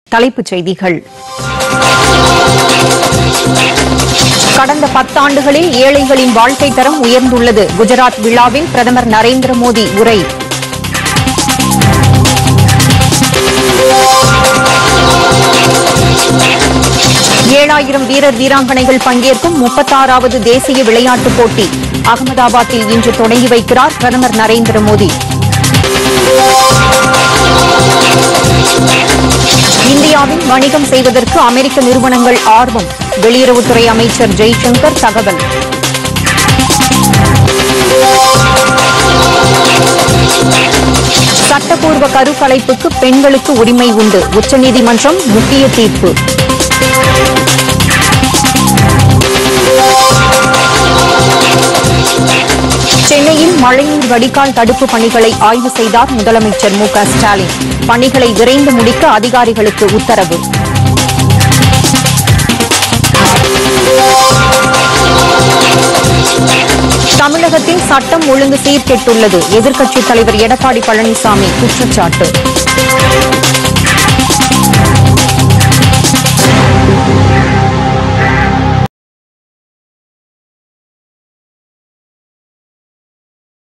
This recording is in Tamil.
தலைப்புச் செய்திகள் கடந்த பத்தாண்டுகளில் ஏழைகளின் வாழ்க்கை தரம் உயர்ந்துள்ளது குஜராத் விழாவில் பிரதமர் நரேந்திர மோடி உரை ஏழாயிரம் வீரர் வீராங்கனைகள் பங்கேற்கும் முப்பத்தாறாவது தேசிய விளையாட்டுப் போட்டி அகமதாபாத்தில் இன்று தொடங்கி வைக்கிறார் பிரதமர் நரேந்திர மோடி இந்தியாவில் வணிகம் செய்வதற்கு அமெரிக்க நிறுவனங்கள் ஆர்வம் வெளியுறவுத்துறை அமைச்சர் ஜெய்சங்கர் தகவல் சட்டப்பூர்வ கருக்கலைப்புக்கு பெண்களுக்கு உரிமை உண்டு உச்சநீதிமன்றம் முக்கிய தீர்ப்பு சென்னையில் மழைநீர் வடிகால் தடுப்பு பணிகளை ஆய்வு செய்தார் முதலமைச்சர் மு க ஸ்டாலின் பணிகளை விரைந்து முடிக்க அதிகாரிகளுக்கு உத்தரவு தமிழகத்தில் சட்டம் ஒழுங்கு சீர்கெட்டுள்ளது எதிர்க்கட்சித் தலைவர் எடப்பாடி பழனிசாமி குற்றச்சாட்டு